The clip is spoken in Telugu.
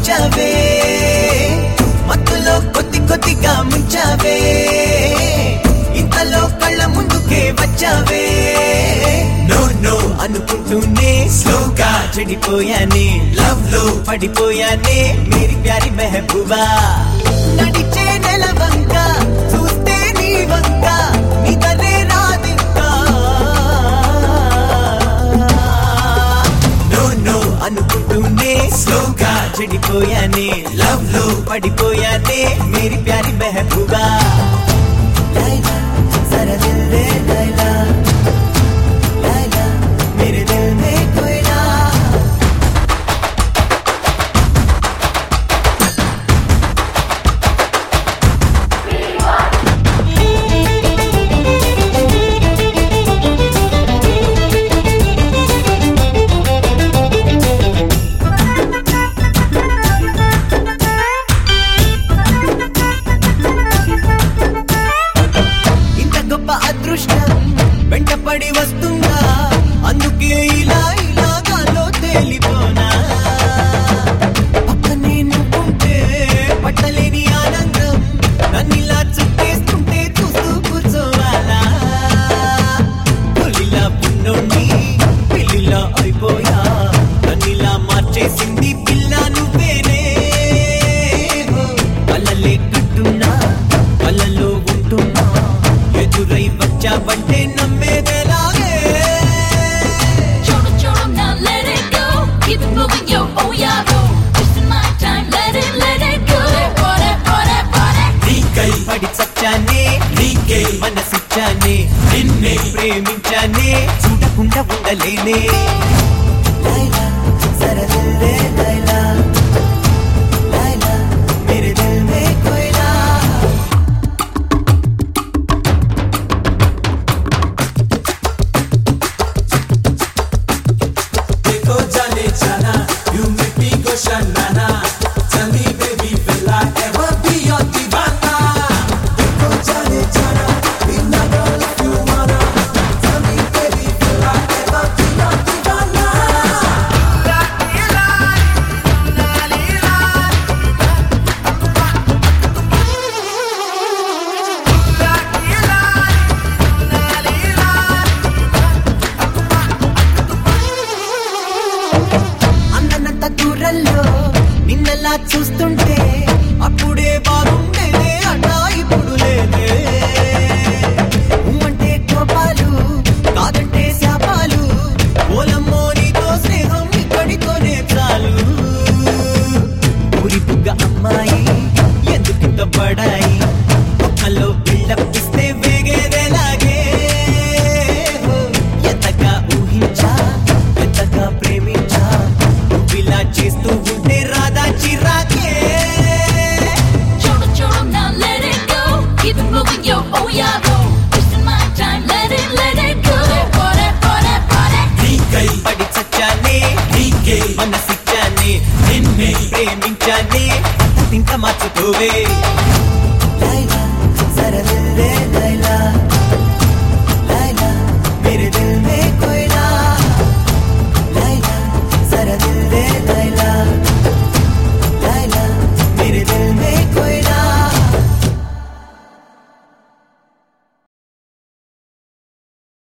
వచ్చావే మత్తులో కొద్ది కొద్దిగా ముంచావే ఇంతలో కళ్ళ ముందుకే వచ్చావే నో నో అనుకుంటూనే స్లోగా చెడిపోయానే లవ్ లో పడిపోయానే మేరీ ప్యారి మెహబూబా నడిచే నెల వంక చూస్తే నీ వంక నిదరే రాదింకా నో నో అనుకుంటూనే స్లోగా చెడిపోయానే లవ్ లో పడిపోయానే మేరీ ప్యారి మెహబూబా లైలా జరా దిల్ దే లైలా లైలా मेरे दिल में कोयला ఇంత గొప్ప అదృష్టం వెంటపడి వస్తుందా అందుకే ఇలా ఇలా గాలో తేలిపోనా పక్కనే నువ్వుంటే పట్టలేని ఆనందం నన్నిలా చుట్టేస్తుంటే చూస్తూ కూర్చోవాలా పులిలా పున్నోణ్ణి పిల్లిలా అయిపోయా నన్నిలా మార్చేసింది పిల్ల నువ్వేనే కళ్ళలే కట్టున్నా కళ్ళలో ఉంటున్నా ఎదురై వచ్చావంటే నమ్మేదేలాగే Choro, choro, now let it go. Keep it moving, yo, oh yeah, go. Wasting my time, let it, let it go. Body, body, body. నీకై పడి చచ్చానే నీకే మనసిచ్చానే నిన్నే ప్రేమించానే చూడకుండా ఉండలేనే లైలా జరా దిల్ దే లైలా లైలా మేరే దిల్ మే కోయలా देखो जाने जाना you make me go shanana tell me baby will I ever be your divana देखो जाने जाना be my girl if you wanna tell me baby will I ever be your divana అందనంత దూరంలో నిన్నలా చూస్తుంటే అప్పుడే బాగుండేదే అన్నా ఇప్పుడు లేదే ఉమ్మంటే కోపాలు కాదంటే శాపాలు ఓలమ్మో నీతో స్నేహం ఇక్కడితోనే చాలు ఊరి బుగ్గ అమ్మాయి ఎందుకింత పడాయి ఒక్కలో బిళ్ళప్పిస్తే వేగేదేలాగే ఎంతగా ఊహించా ఎంతగా ప్రేమించా నువ్విలా చేస్తూ ఉంటే రాదా చిరాకే Choro, choro, now let it go. Keep it moving, yo, oh yeah, go. Wasting my time, let it, let it go. Body, body, body. నీకై పడి చచ్చానే నీకే మనసిచ్చానే నిన్నే ప్రేమించానే ఇంకా మార్చుకోవే